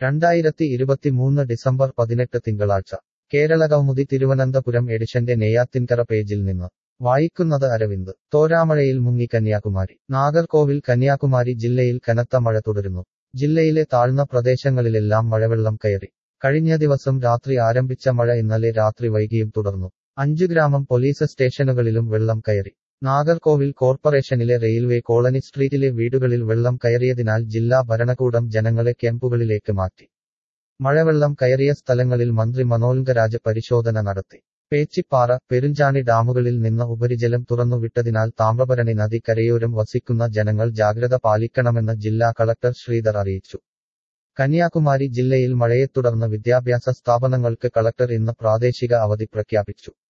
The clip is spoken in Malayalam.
രണ്ടായിരത്തി ഇരുപത്തിമൂന്ന് ഡിസംബർ പതിനെട്ട് തിങ്കളാഴ്ച കേരളകൗമുദി തിരുവനന്തപുരം എഡിഷന്റെ നെയ്യാത്തിൻകര പേജിൽ നിന്ന് വായിക്കുന്നത് അരവിന്ദ് തോരാമഴയിൽ മുങ്ങി കന്യാകുമാരി നാഗർകോവിൽ കന്യാകുമാരി ജില്ലയിൽ കനത്ത മഴ തുടരുന്നു ജില്ലയിലെ താഴ്ന്ന പ്രദേശങ്ങളിലെല്ലാം മഴവെള്ളം കയറി കഴിഞ്ഞ ദിവസം രാത്രി ആരംഭിച്ച മഴ ഇന്നലെ രാത്രി വൈകിയും തുടർന്നു അഞ്ചു ഗ്രാമം പോലീസ് സ്റ്റേഷനുകളിലും വെള്ളം കയറി നാഗർകോവിൽ കോർപ്പറേഷനിലെ റെയിൽവേ കോളനി സ്ട്രീറ്റിലെ വീടുകളിൽ വെള്ളം കയറിയതിനാൽ ജില്ലാ ഭരണകൂടം ജനങ്ങളെ ക്യാമ്പുകളിലേക്ക് മാറ്റി മഴവെള്ളം കയറിയ സ്ഥലങ്ങളിൽ മന്ത്രി മനോൽഗരാജ് പരിശോധന നടത്തി പേച്ചിപ്പാറ പെരുഞ്ചാണി ഡാമുകളിൽ നിന്ന് ഉപരിജലം തുറന്നുവിട്ടതിനാൽ താമ്രഭരണി നദി കരയോരം വസിക്കുന്ന ജനങ്ങൾ ജാഗ്രത പാലിക്കണമെന്ന് ജില്ലാ കളക്ടർ ശ്രീധർ അറിയിച്ചു കന്യാകുമാരി ജില്ലയിൽ മഴയെ തുടർന്ന് വിദ്യാഭ്യാസ സ്ഥാപനങ്ങൾക്ക് കളക്ടർ ഇന്ന് പ്രാദേശിക അവധി പ്രഖ്യാപിച്ചു